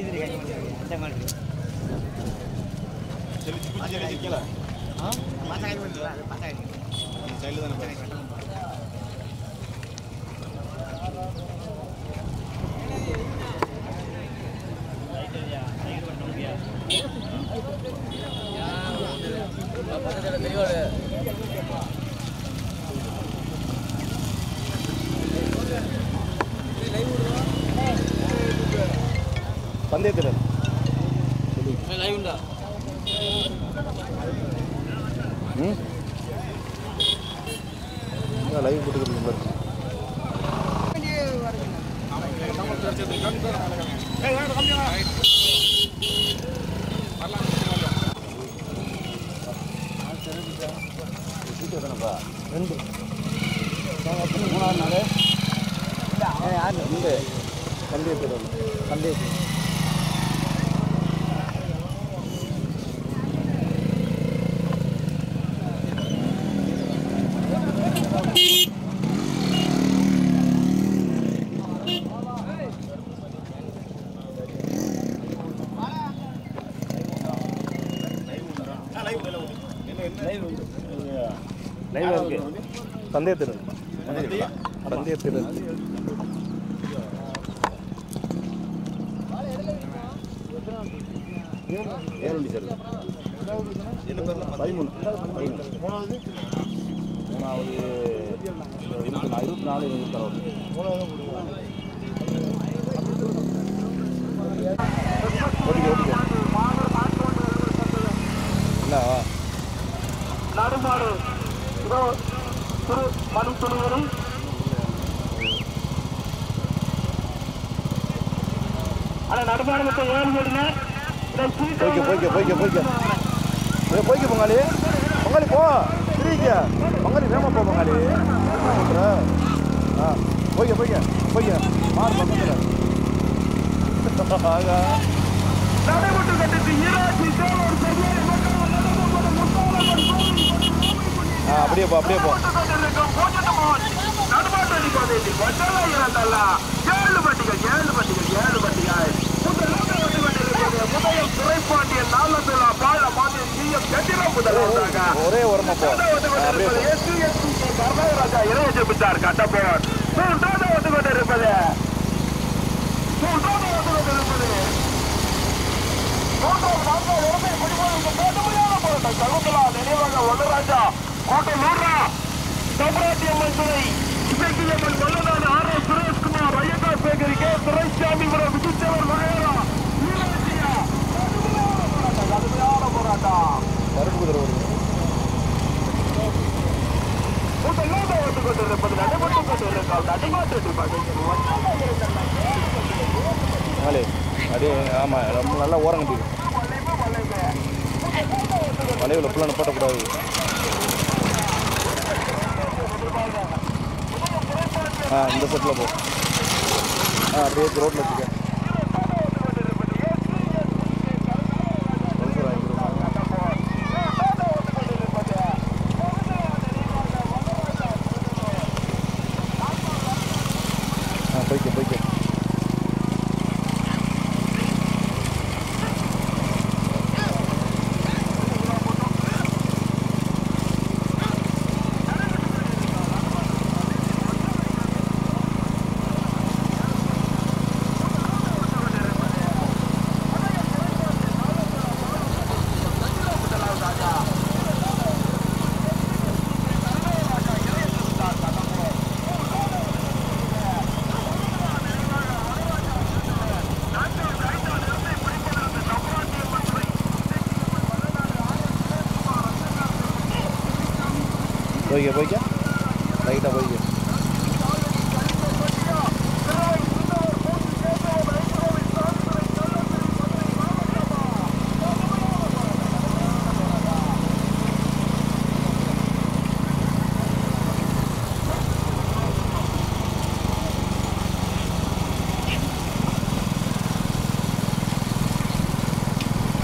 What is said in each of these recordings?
பந்தயத்தில் ம் லைவ் போட்டுக்கிறீங்க ரெண்டு மூணாவது நாள் யார் ரெண்டு பந்தயத்தில் பந்தயத்தில் லைவ் இருக்கு பந்தயத்தில் பந்தயத்தில் பதிமூணு மூணாவது மூணாவது இருபத்தி நாலு இருபத்தி நாலு இருபத்தாறு ஓட்டிக்க ஓட்டிக்க என்ன நடுமாடு இதோ திரு மணி துணிவரும் ஆனா நடுமாடு மொத்தம் ஏழு பேருங்க இதை போய்க்க போய்க்க போய்க்க போய்க்க ஏ போய்க்க பொங்காளி பொங்காளி போ திரிக்க பொங்காளி வேமா போ பொங்காளி என்ன பண்ற ஆ போய்க்க போய்க்க போய்க்க மாறு பக்கத்தில் ஆகா நடைபெற்று கட்டிட்டு ஈராட்சி சேவூர் பெரியார் மக்கள் நடைபெற்ற முத்தாளம்மன் கோவில் ஆ அப்படியே போ அப்படியே போ கொண்டிருக்கும் பூஜ்ஜியமான் நடுமாட்டு அடிப்பதில் வட்டார இரண்டல்ல ஏழு பட்டிகள் ஏழு பட்டிகள் ஏழு பட்டிகள் முதல் நூற்றாண்டு கொண்டிருக்கிறது முதல் துறைப்பாண்டியன் நாளந்துள்ள பாழ மாதிரி சிஎம் கட்டிடம் முதலாவதாக ஒரே உரமா போ ஆ, அப்படியே போ கர்நாடகராஜா இணைய ஜெபித்தார் கட்டப்போர் மூன்றாவது வந்து கொண்டிருப்பது மூன்றாவது வந்து கொண்டிருப்பது மூன்றாவது நான்காவது இடத்தை பிடிப்பதற்கு கடுமையான போராட்டம் சகுந்தலா நினைவாக வல்லராஜா கூட்டம் நூறா சம்ராட்டியம்மன் துறை Isakkiyamman Vallanadu R S Sureshkumar Iyengar bakery K Duraisamypuram விஜித்தவர் மகேரா ஈரோட்டியா கடுமையான போராட்டம் கடுமையான போராட்டம் கருப்பு குதிரை வருது கூட்டெல்லாம் வந்து கொண்டிருப்பது நடைபெற்றுக் கொண்டிருக்கால் நடைமாற்று பொங்காளி அப்படியே ஆமாம் ரொம்ப நல்லா ஓரம் கட்டிடு வளைவில் ஃபுல்லாக போட்டக்கூடாது ஆ இந்த செட்டில் போ ஆ அப்படியே ரோட்டில் வச்சுக்க பல்சர் வாங்கிக்கிறோம். ஆ போய்க்க போய்க்க போய்க்க போய்க்க லைட்டாக போய்க்க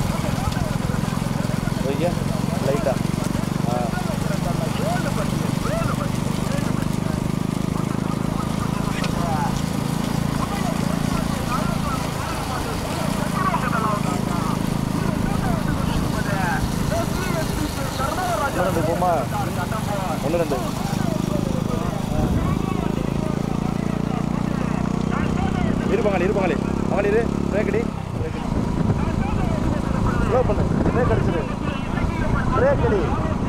போய்க்க லைட்டாக ஆ பங்காளி இரு பங்காளி பங்காளி இரு பிரேக் அடி பிரேக் அடி ஸ்லோ பண்ணு பிரேக் அடிச்சிரு பிரேக் அடி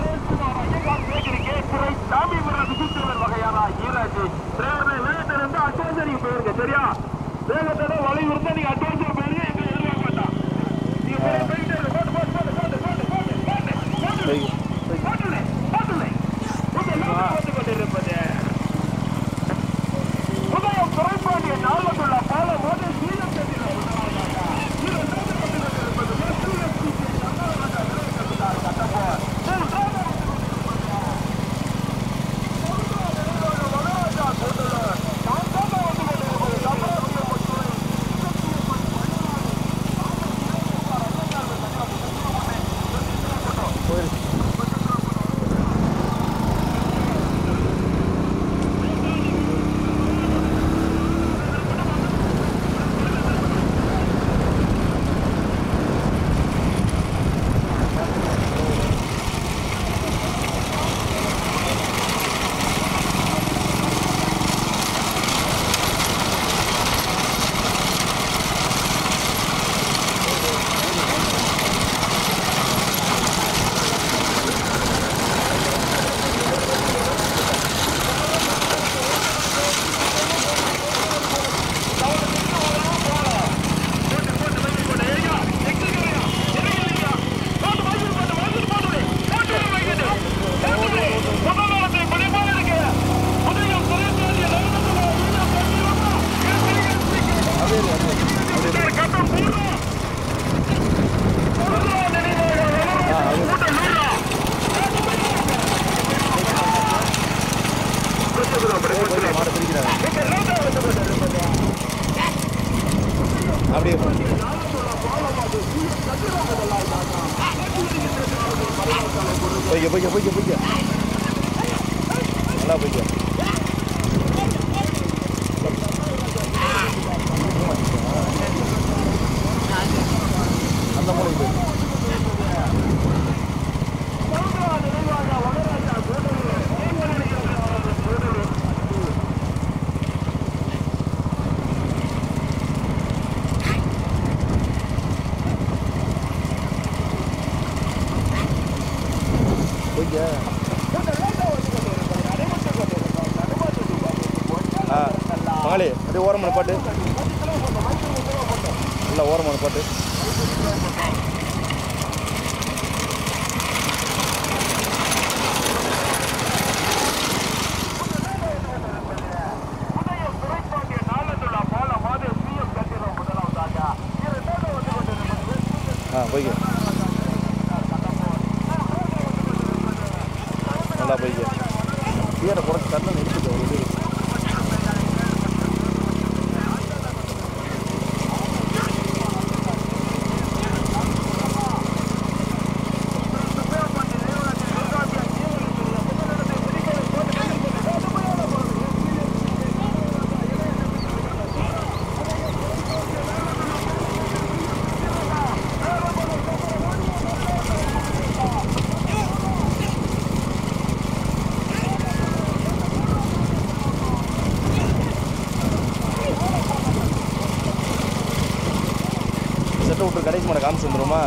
சாமி விடுறது சுற்றுவர் வகையான ஈராஜி டிரைவர் வேகத்திலிருந்து அட்வான்சரிக்கு போயிருங்க சரியா வேகத்தோட வளைவு இருந்தா நீங்க அட்வான்சர் போயிருங்க எங்க எதிர்பார்க்க மாட்டான் நீங்க போய் போயிட்டே இருங்க. போட்டு போட்டு போட்டு போட்டு போட்டு போட்டு போட்டு போட்டு போய் போய் போட்டுலே போட்டுலே முதல்ல போட்டு கொண்டிருப்பது உதயம் துறைப்பாண்டிய நாளத்துள்ள பால மோதல் சீரம் சென்றிருப்பது போயிரு அப்படியே இரு, அப்படியே இரு, அப்படியே இரு. ஆ அப்படியே போய் போய் மாட பிரிக்கிறாங்க அப்படியே போ. போய்க்க போய்க்க போய்க்க போய்க்க நல்லா போய்க்க அந்த மூலைக்கு போய் போய்க்க ஆ மகளே அப்படியே ஓரமான பாட்டு இல்லை ஓரமான பாட்டு ஆ போய்க்க நல்லா போய்க்க கீரை குறைச்சி தரல நிறுத்திக்க ஒரு இது செட்டை விட்டு கடைக்கு மேலே காமிச்சு வந்துருமா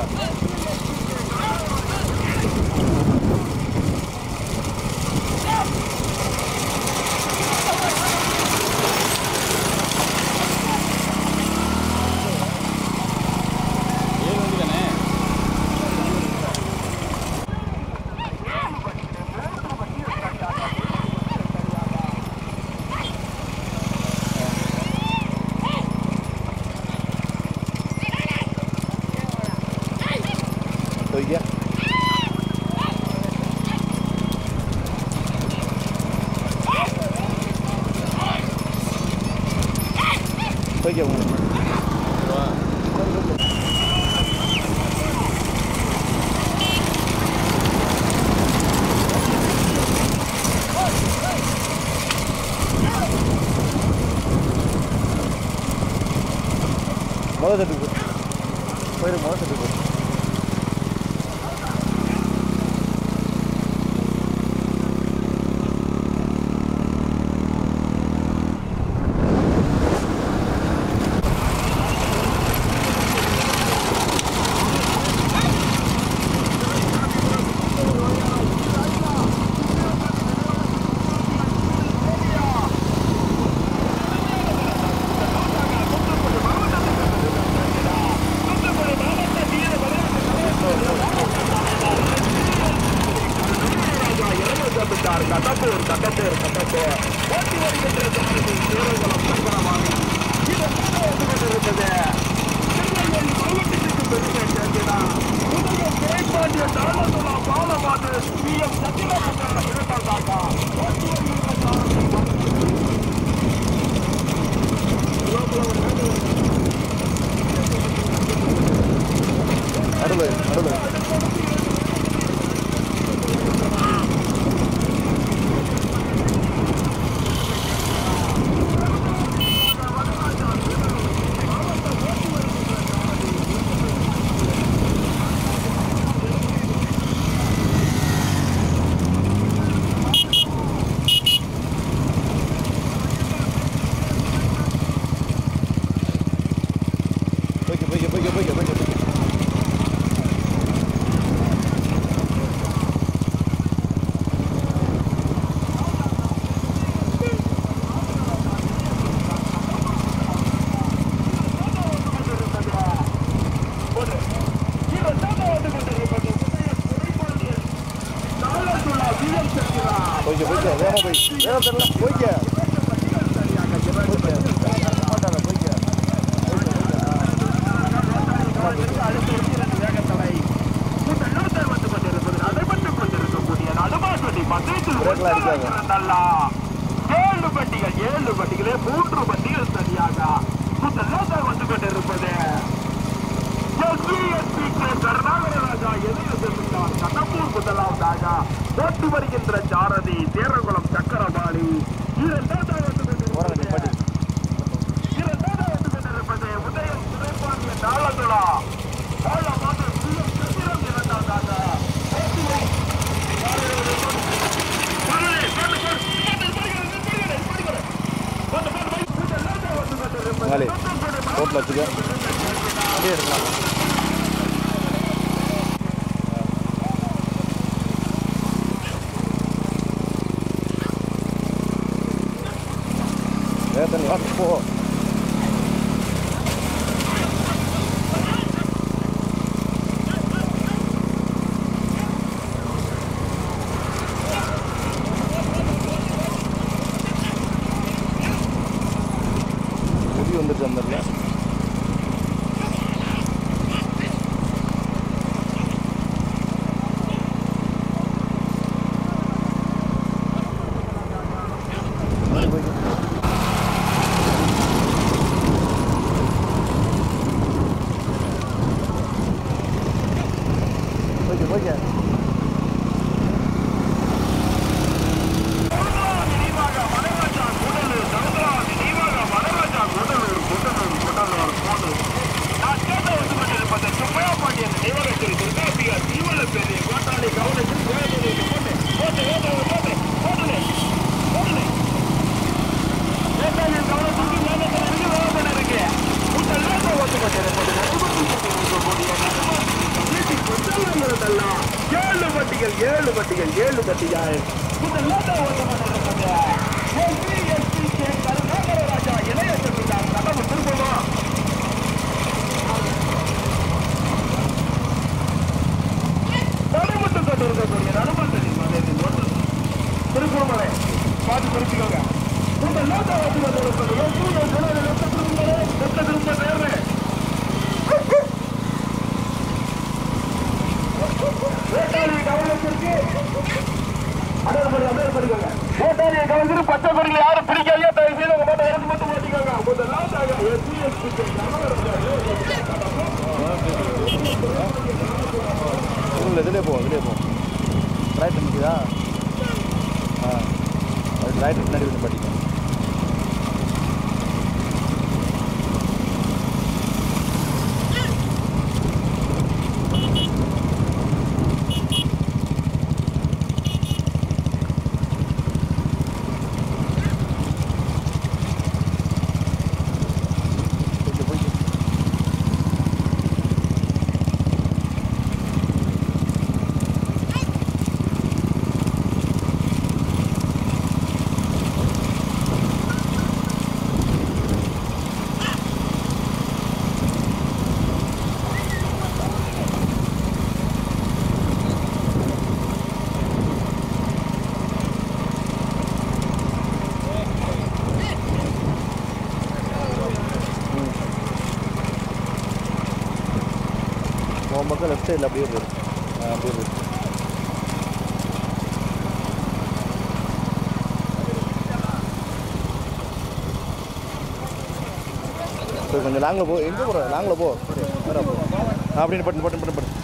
போய்க்க போய்க்க முதல் தட்டுக்கு போயிரு முதல் தட்டுக்கு போயிரு வேகமா போய் வேகம் தெரியல போய்க்க போய்க்க மாட்டாங்க போய்க்க பிரேக்லாம் அடிக்காத ஏழு வண்டிகள் ஏழு வண்டிகளே மூன்று வண்டிகள் சரியாக முதலாக வந்து கொண்டிருப்பது எஸ்பிஎஸ்பி கே கருணாகரராஜா எதிர்த்தார் கடம்பூர் முதலாவதாக ஓட்டு வருகின்ற சாரதி தேரகுளம் சக்கரபாணி இரண்டாவது வந்து ஓரங்க கொண்டிருப்பது நிப்பாட்டி இரண்டாவது வந்து கொண்டிருப்பது உதயம் துணைப்பாண்டிய நாளதுலா ஆழமாக சிஎம் சந்திரம் இரண்டாவதாக ஓட்டு வரு- மங்களி ரோட்டில் வச்சுக்க அப்படியே எடுக்கலாம் வேதனை வாட்டு போ முடி வந்துட்டு வந்துடல போய்க்க போய்க்க நினைவாக வனராஜா கூடலூர் தங்கராஜ் நினைவாக வனராஜா கூடலூர் கூடலூர் கூடலூர் போடு நான் கேட்ட வந்து கொண்டிருப்பது சுப்பையா பாண்டியன் நினைவகத்தில் துர்காபிகா தீவன பெரிய கோட்டாளி கவனத்தில் கோயிலுக்கு போட்டு போட்டு போட்டு போட்டு போட்டுலே போட்டுலே கோட்டாளியின் கவனத்துக்கு மேலத்தில் இருந்து வேலை பண்ணிருக்கு உங்கள் லேட்டை வந்து கொண்டிருப்பது ஏழு வட்டிகள் ஏழு வட்டிகள் ஏழு வட்டிகள் இந்த லேட்டை வந்து கொண்டிருப்பது எஸ்பி கருணாகரராஜா இளைய செல்வந்தார் கடவுள் திருப்பமா தடுமட்டும் கொண்டிருக்கக்கூடிய நடுமண்டலி மலையின் ஒன்று திருப்பூர்மலை பார்த்து குறிப்பிக்கோங்க உங்கள் லேட்டை வந்து கொண்டிருப்பது எஸ்பி லெப்ட் திரும்ப லெப்ட் திரும்ப நேர்வு வேட்டாளி கவனத்திற்கு அடர்படி அடர்படிக்கோங்க வேட்டாளியை கவனித்து பச்சை கொடியில் யாரும் பிடிக்காதே தயவு செய்து உங்க மட்டும் எடுத்து மட்டும் மாட்டிக்கோங்க முதலாவதாக எஸ்பிஎஸ்பி இல்லை இதுலேயே போ இதுலேயே போ ரைட் நிற்குதா ஆ அது ரைட் முன்னாடி வந்து படிக்க போய்க்க போய்க்க உன் பக்கம் லெஃப்ட் சைடில் அப்படியே போயிரு ஆ அப்படியே போயிரு சரி கொஞ்சம் லாங்கில் போ எங்கே போகிற லாங்கில் போ நேரா போ ஆ அப்படின்னு பட்டு பட்டு பட்டு பட்டு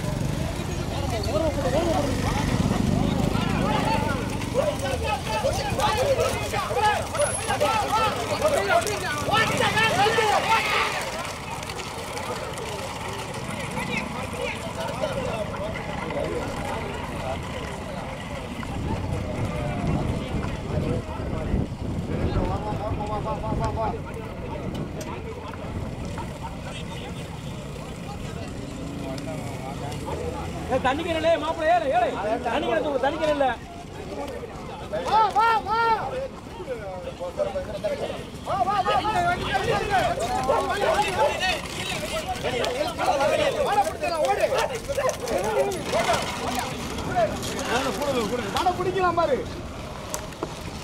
தண்ணிக்கல மாப்பிள்ள ஏழு ஏழு தண்ணிக்கல தண்ணிக்கல இல்ல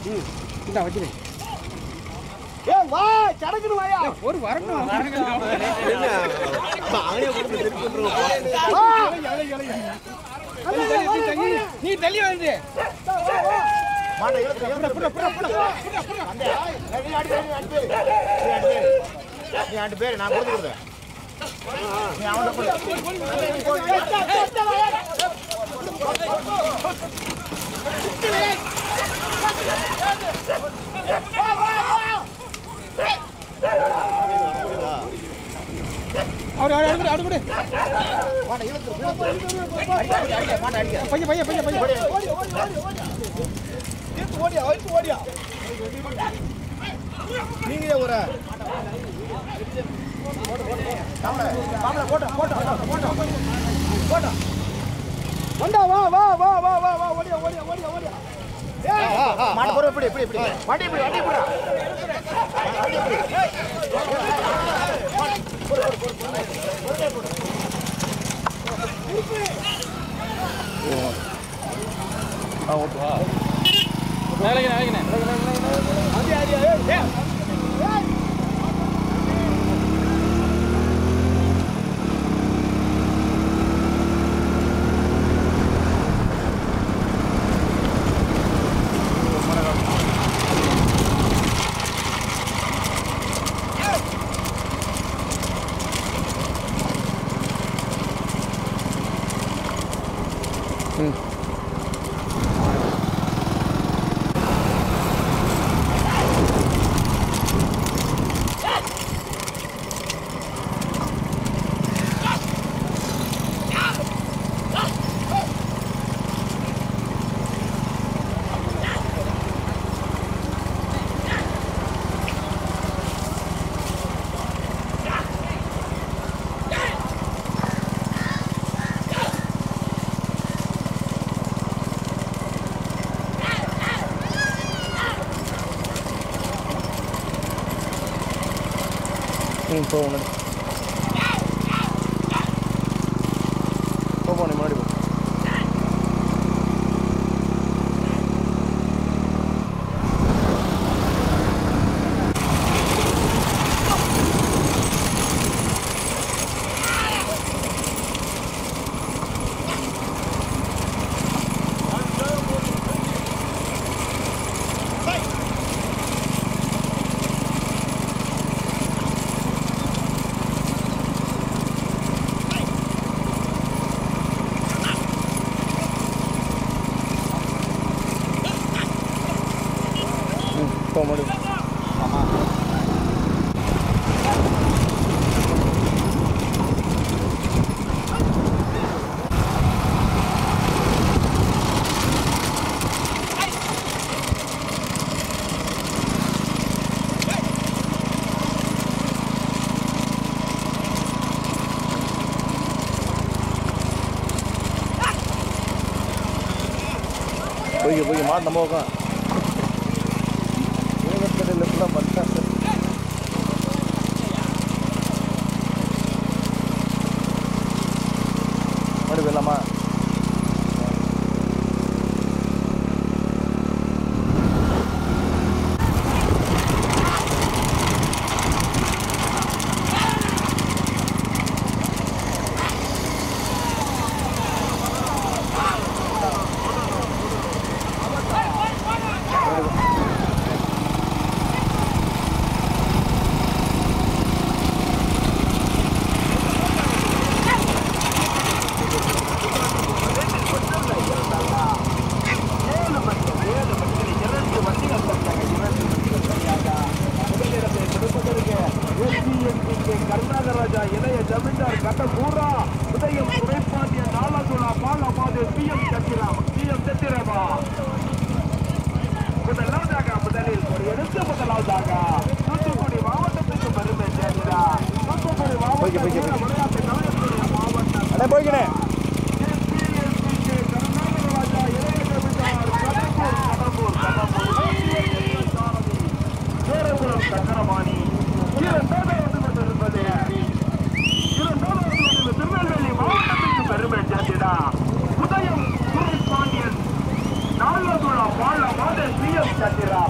ஏய் வா சடக்குன்னு வாயா ஒரு வரணும் வா நீ தள்ளி வந்து மாட்டை இழுத்து இழுத்து புட புட புட அந்த நீ அடி நீ அடி பேரு நீ அடி பேரு நீ அடி பேரு நான் கொடுத்துக்கிறேன் நீ அவன கொடு அவர் அடுத்து அடுத்து மாட்டை இழுத்து இழுத்து அடி அடி அடி மாட்டை அடிக்க பையன் பையன் பையன் பையன் ஓடி ஓடி ஓடி ஓடி இழுத்து ஓடியா இழுத்து ஓடியா நீங்க ஒரு மாமலை மாமலை போட்டா போட்டா போட்டா போட்டா வந்தா வா வா வா வா வா வா ஓடியா ஓடியா ஓடியா ஓடியா மாட்ட போற இப்படி இப்படி இப்படி வண்டி இப்படி வண்டி இப்படி வண்டி இப்படி ஆ ஓகே வேலைக்கு வேலைக்கு ம் போ முன்னாடி போ போ நீ முன்னாடி போ ம் போ முன்னாடி போ. போய்க்க போய்க்க மாட்டு நம்ம உட்கான் வேகத்தடையில் ஃபுல்லாக பண்ணிட்டா சார் மறுபடி போயிடலாமா கருணாகராஜா இளைய ஜமீன்தார் கட்டக்கூரா உதயம் துணைப்பாண்டிய நாலாதுலா பாலமாது P M Chatram P M சத்திரமா முதலாவதாக முதலில் ஒரு எடுத்து முதலாவதாக தூத்துக்குடி மாவட்டத்துக்கு பெருமை சேர்க்கிறார் தூத்துக்குடி போய்க்க, போய்க்க, மாவட்டம் போய்க்க. விளையாட்டு கலைஞர்களுடைய மாவட்டம் அண்ணே போய்க்கணே கருணாகராஜா இளைய ஜமீன்தார் கடம்பூர் கடம்பூர் கடம்பூர் சேரகுளம் சக்கரபாணி இரண்டாவது வந்து கொண்டிருப்பது இரண்டாவது வந்து கொண்டிருப்பது திருநெல்வேலி மாவட்டத்திற்கு பெருமை சேர்த்திடா உதயம் சுரேஷ் பாண்டியன் நாலுலா பால மாத சி எம் சந்திரா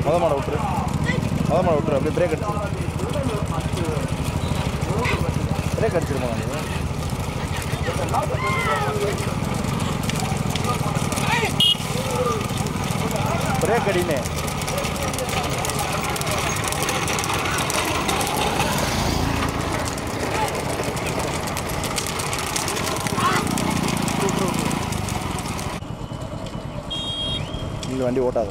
முத மாடை விட்டுரு முத மாடை விட்டுரு அப்படியே பிரேக் அடிச்சிரு பிரேக் அடிச்சிருமா நீ பிரேக் அடினே இந்த வண்டி ஓட்டாத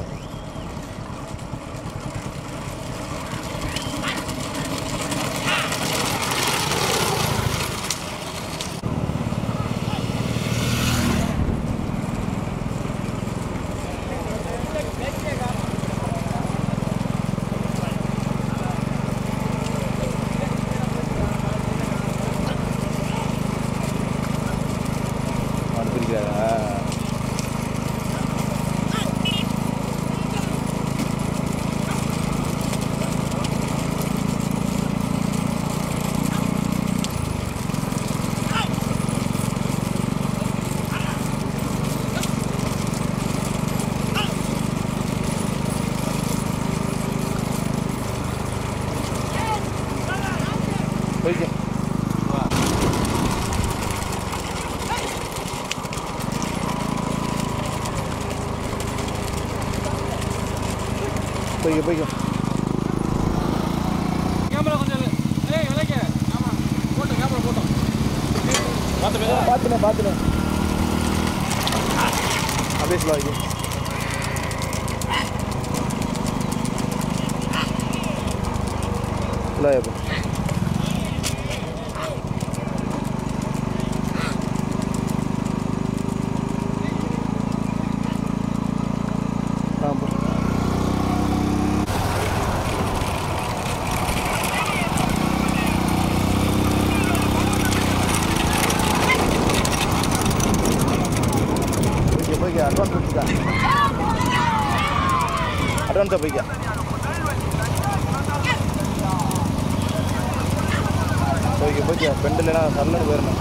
அனுப்பியிருக்காரா போய்க்க போய்க்க போய்க்க கேமரா கொஞ்சம் இரு. ஏய் விலைக்க ஆமா போட்டோம் கேமரா போட்டோம் பார்த்து பேச பார்த்துனேன் பார்த்துனேன் அப்படியே சொல்ல வைக்க இல்லை எப்போ ஆமாம் போய்க்க போய்க்க அட்வான்ஸ் வச்சுக்கா அட்வான்ஸாக போய்க்க போய்க்க போய்க்க பெண்டு இல்லைனா சல்லன்னு போயிடணும்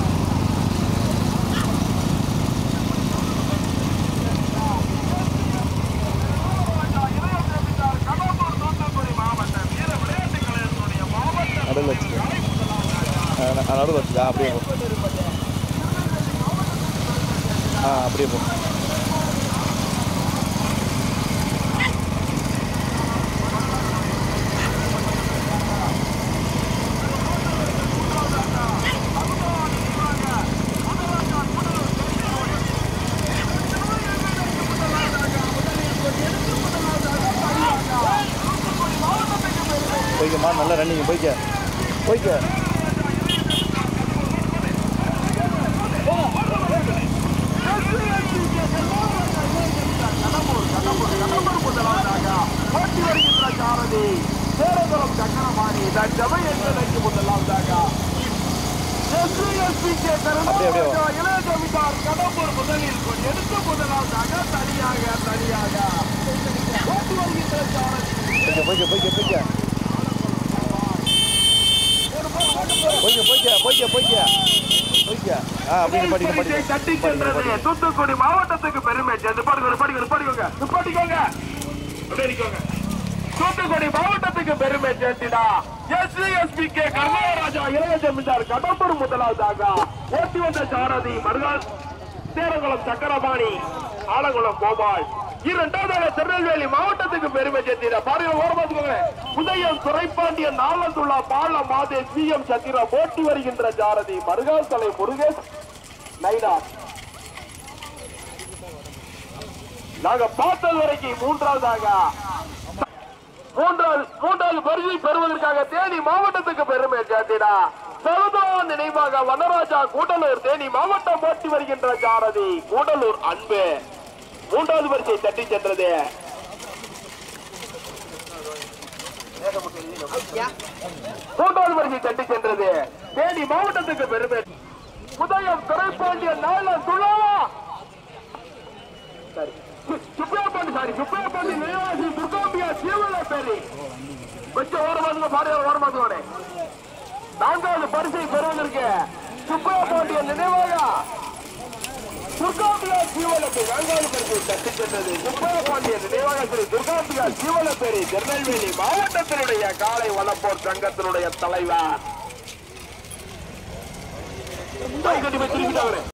நடுவில் வச்சுக்க ஆ, ந- நடுவில் வச்சுக்க ஆ, அப்படியே போ ஆ அப்படியே போ போய்க்கம்மா நல்லா ரன்னிங் போய்க்க போய்க்க ஓட்டி வருகின்ற சாரதி சேரகுளம் சக்கரமாணி தஞ்சமை என்பதற்கு முதலாவதாக எஸ்பிகே அப்படியே, அப்படியே வா. இளைய ஜமீன்தார் கடம்பூர் முதலில் கொண்டு எடுத்து முதலாவதாக தனியாக தனியாக ஓட்டி வருகின்ற சாரதி போய்க்க போய்க்க போய்க்க போய்க்க போய்க்க போய்க்க போய்க்க போய்க்க போய்க்க ஆ அப்படி படிக்க பரிசை தட்டி சென்றது தூத்துக்குடி மாவட்டத்துக்கு பெருமை சேர்ந்து பாடுங்க பாடுங்க பாடுங்க பாடிக்கோங்க அப்படியே நிக்கோங்க தூத்துக்குடி மாவட்டத்துக்கு பெருமை சேர்த்திடா எஸ்சி எஸ்பி கே கர்நாடராஜா இளைய ஜமீன்தார் கடம்பூர் முதலாவதாக ஓட்டி வந்த சாரதி மருகால் சேரகுளம் சக்கரபாணி ஆலங்குளம் கோபால் இரண்டாவதாக திருநெல்வேலி மாவட்டத்துக்கு பெருமை சேர்த்திட பாருங்க ஓரம் பார்த்துக்கோங்க உதயம் துறைப்பாண்டியன் நாளந்துள்ளா பால மாதே சி எம் சத்திரா ஓட்டி வருகின்ற சாரதி மருகால் தலை முருகேஷ் நைனா நாங்க பார்த்தது வரைக்கும் மூன்றாவதாக மூன்றாவது மூன்றாவது பரிசை பெறுவதற்காக தேனி மாவட்டத்துக்கு பெருமை சேர்த்தினா சரதோன் நினைவாக வனராஜா கூடலூர் தேனி மாவட்டம் போட்டி வருகின்ற சாரதி கூடலூர் அன்பு மூன்றாவது பரிசை தட்டி சென்றது மூன்றாவது பரிசை தட்டி சென்றது தேனி மாவட்டத்துக்கு பெருமை உதயம் துறைப்பாண்டியன் நாள துளாவா சரி சுப்பையப்பாண்டி சாரி சுப்பையப்பாண்டி நிலைவாசி துர்காம்பியா சீவல பேரி கொஞ்சம் ஓரமாதுங்க பாடியார் ஓரமாதுவானே நான்காவது பரிசை பெறுவதற்கு சுப்பையப்பாண்டியன் நினைவாக துர்காம்பியா சீவலத்தை நான்காவது பரிசை தட்டி சென்றது சுப்பையப்பாண்டியன் நினைவாக ஸ்ரீ துர்காம்பிகா ஜீவனப்பேரி திருநெல்வேலி மாவட்டத்தினுடைய காலை வளப்போர் சங்கத்தினுடைய தலைவர் கை கட்டி போய் திரும்பிட்டு அவரு